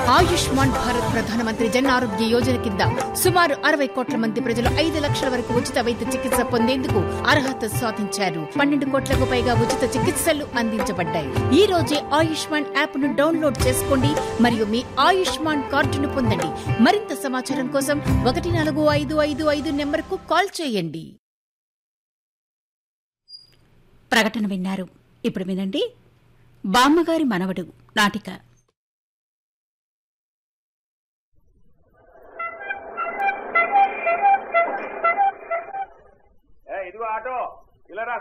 ఆయుష్మాన్ భారత్ ప్రధానమంత్రి జన్ ఆరోగ్య యోజన కింద సుమారు అరవై కోట్ల మంది ప్రజలు ఐదు లక్షల వరకు ఉచిత వైద్య చికిత్స పొందేందుకు అర్హత సాధించారు పన్నెండు కోట్లకు పైగా ఉచిత చికిత్సలు అందించబడ్డాయి ఈ రోజే ఆయుష్మాన్ యాప్ ను డౌన్లోడ్ చేసుకోండి మరియు మీ ఆయుష్మాన్ కార్డును పొందండి మరింత సమాచారం కోసం ఒకటి నాలుగు ఐదు ఐదు ఐదు నెంబర్కు కాల్ చేయండి ప్రకటన విన్నారు ఇప్పుడు వినండి బామ్మగారి మనవడు నాటిక ఏ ఇదిగో ఆటో ఇలా రా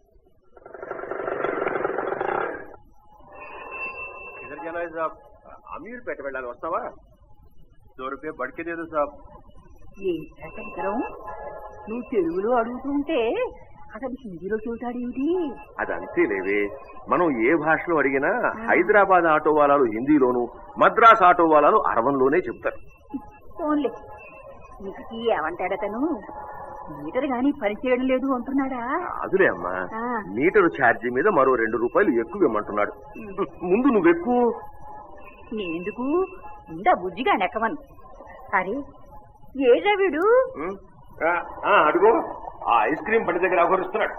इधर जाना है साहब अमीर पेट వెళ్ళాలి వస్తావా దో రూపాయ బడికేదేదు సాబ్ ఏంట్రా శంకరం నువ్వు తెలుగులో అడుగుతుంటే అసలు హిందీలో చూతాడేమిటి అది అంతేలేవే మనం ఏ భాషలో అడిగినా హైదరాబాద్ ఆటో వాళ్ళను హిందీలోను మద్రాస్ ఆటో వాళ్ళను అరవంలోనే చెప్తారు ఫోన్లే ఇంటికి ఏమంటాడతను మీటర్ గాని పని చేయడం లేదు అంటున్నాడా అదులే అమ్మా ఆ. మీటరు ఛార్జీ మీద మరో రెండు రూపాయలు ఎక్కువ ఇమ్మంటున్నాడు ముందు నువ్వెక్కువ నేందుకు ఉందా బుజ్జిగా నెక్కవను అరే ఏడ్రా వీడు ఉం? ఆ, ఆ, అడుగో ఆ ఐస్ క్రీమ్ బండి దగ్గర అగరుస్తున్నాడు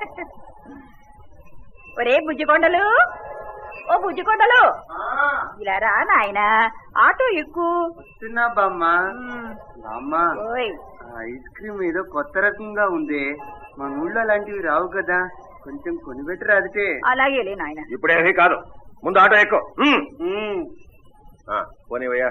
ఒరే బుజ్జికొండలు ఓ బుజ్జికొండలు ఇలా రా నాయనా ఆటో ఎక్కు వస్తున్నా బామ్మ బామ్మ ఓయ్ ఆ ఐస్ క్రీమ్ ఏదో కొత్త రకంగా ఉంది మన ఊళ్ళో అలాంటివి రావు కదా కొంచెం కొనిపెట్టరా అదితే అలాగేలే నాయనా ఇప్పుడేమీ కాదు ముందు ఆటో ఎక్కువ ఉమ్. పోనీవయ్యా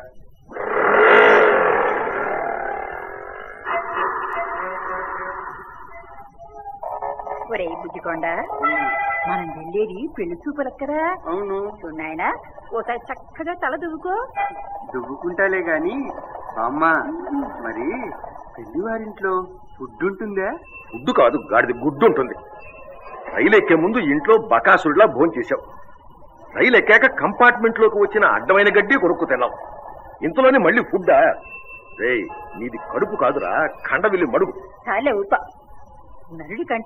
ఒరే బుజ్జికొండ మనం వెళ్ళేది పెళ్లి చూపులకు కదా అవును నాయనా ఓసారి చక్కగా తల దువ్వుకో దువ్వుకుంటాలే గాని బామ్మ మరి పెళ్లి వారింట్లో ఫుడ్ ఉంటుందా ఫుడ్ కాదు గాడిది గుడ్డు ఉంటుంది రైలు ఎక్కే ముందు ఇంట్లో బకాసుడిలా భోంచేశావు రైలు ఎక్కాక కంపార్ట్మెంట్ లోకి వచ్చిన అడ్డమైన గడ్డి కొనుక్కు తిన్నావు ఇంతలోనే మళ్ళీ ఫుడ్డా రేయ్ నీది కడుపు కాదురా కండవిల్లి మడుగు చాలే ఊప నరుడి కంటే